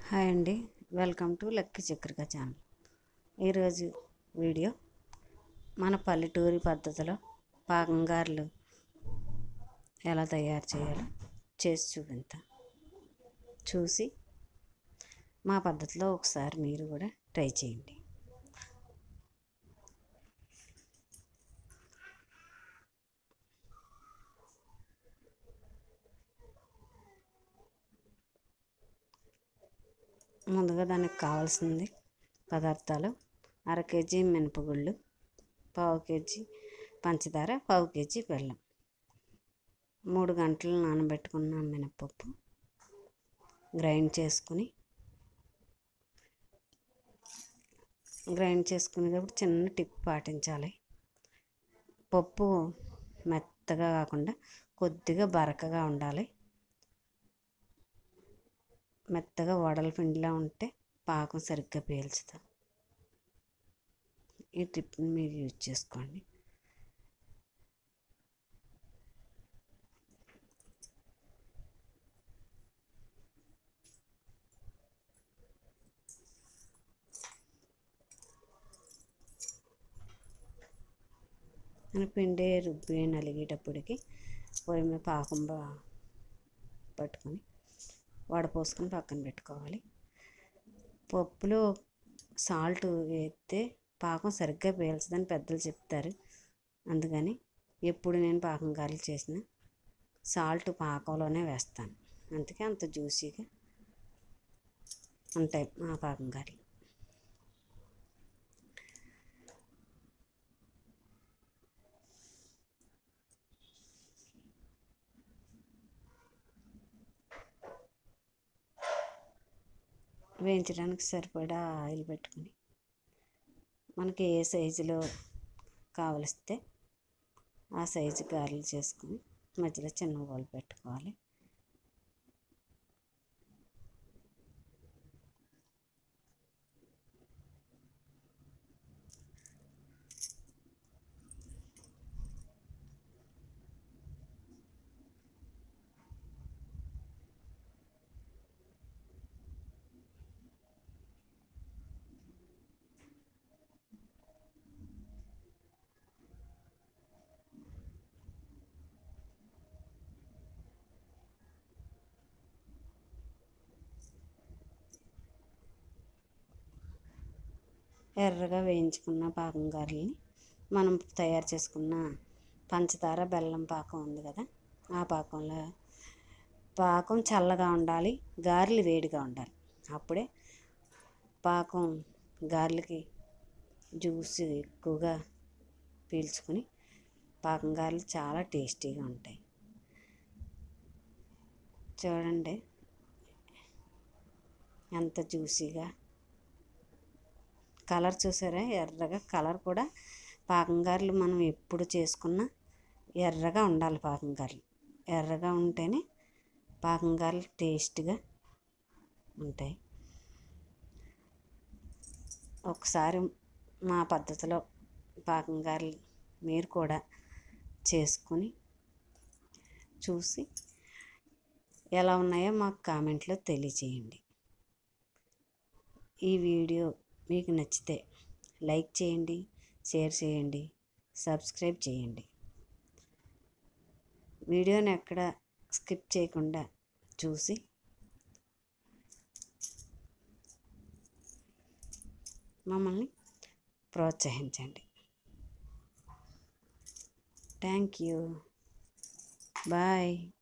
hi అండి welcome to lucky Chakrika channel ఈరోజు video మన పల్లెటూరి పద్ధతిలో పాకంగారులు ఎలా తయారు చేయాలో చేసి చూపిస్తా చూసి మా పద్ధతిలో ఒకసారి మీరు కూడా ట్రై చేయండి ముందుగా దానికి కావాల్సింది పదార్థాలు అర కేజీ మినపగుళ్ళు పావు కేజీ పంచదార పావు కేజీ బెల్లం మూడు గంటలు నానబెట్టుకున్న మినపప్పు గ్రైండ్ చేసుకుని గ్రైండ్ చేసుకునేటప్పుడు చిన్న టిప్ పాటించాలి పప్పు మెత్తగా కాకుండా కొద్దిగా బరకగా ఉండాలి మెత్తగా వడల పిండిలా ఉంటే పాకం సరిగ్గా పీల్చుతాం ఈ టిప్ని మీరు యూజ్ చేసుకోండి నేను పిండి రుబ్బి నలిగేటప్పటికి పొయ్యి మీద పాకం పట్టుకొని వడపోసుకొని పక్కన పెట్టుకోవాలి పప్పులో సాల్ట్ వేస్తే పాకం సరిగ్గా పీల్చదని పెద్దలు చెప్తారు అందుకని ఎప్పుడు నేను పాకం గారెలు చేసిన సాల్ట్ పాకంలోనే వేస్తాను అందుకే అంత జ్యూసీగా ఉంటాయి మా పాకం గారెలు వేయించడానికి సరిపడా ఆయిల్ పెట్టుకుని మనకి ఏ సైజులో కావలిస్తే ఆ సైజు గారెలు చేసుకుని మధ్యలో చిన్న బౌల్ పెట్టుకోవాలి ఎర్రగా వేయించుకున్న పాకం గారెల్ని మనం తయారు చేసుకున్న పంచదార బెల్లం పాకం ఉంది కదా ఆ పాకంలో పాకం చల్లగా ఉండాలి గారెలు వేడిగా ఉండాలి అప్పుడే పాకం గారెలకి జ్యూస్ ఎక్కువగా పీల్చుకొని పాకం గారెలు చాలా టేస్టీగా ఉంటాయి చూడండి ఎంత జ్యూసీగా కలర్ చూసారా ఎర్రగా కలర్ కూడా పాకంగారులు మనం ఎప్పుడు చేసుకున్నా ఎర్రగా ఉండాలి పాకంగారులు ఎర్రగా ఉంటేనే పాకంగారులు టేస్ట్గా ఉంటాయి ఒకసారి మా పద్ధతిలో పాకంగారులు మీరు కూడా చేసుకొని చూసి ఎలా ఉన్నాయో మాకు కామెంట్లో తెలియచేయండి ఈ వీడియో మీకు నచ్చితే లైక్ చేయండి షేర్ చేయండి సబ్స్క్రైబ్ చేయండి వీడియోని ఎక్కడ స్కిప్ చేయకుండా చూసి మమ్మల్ని ప్రోత్సహించండి థ్యాంక్ యూ బాయ్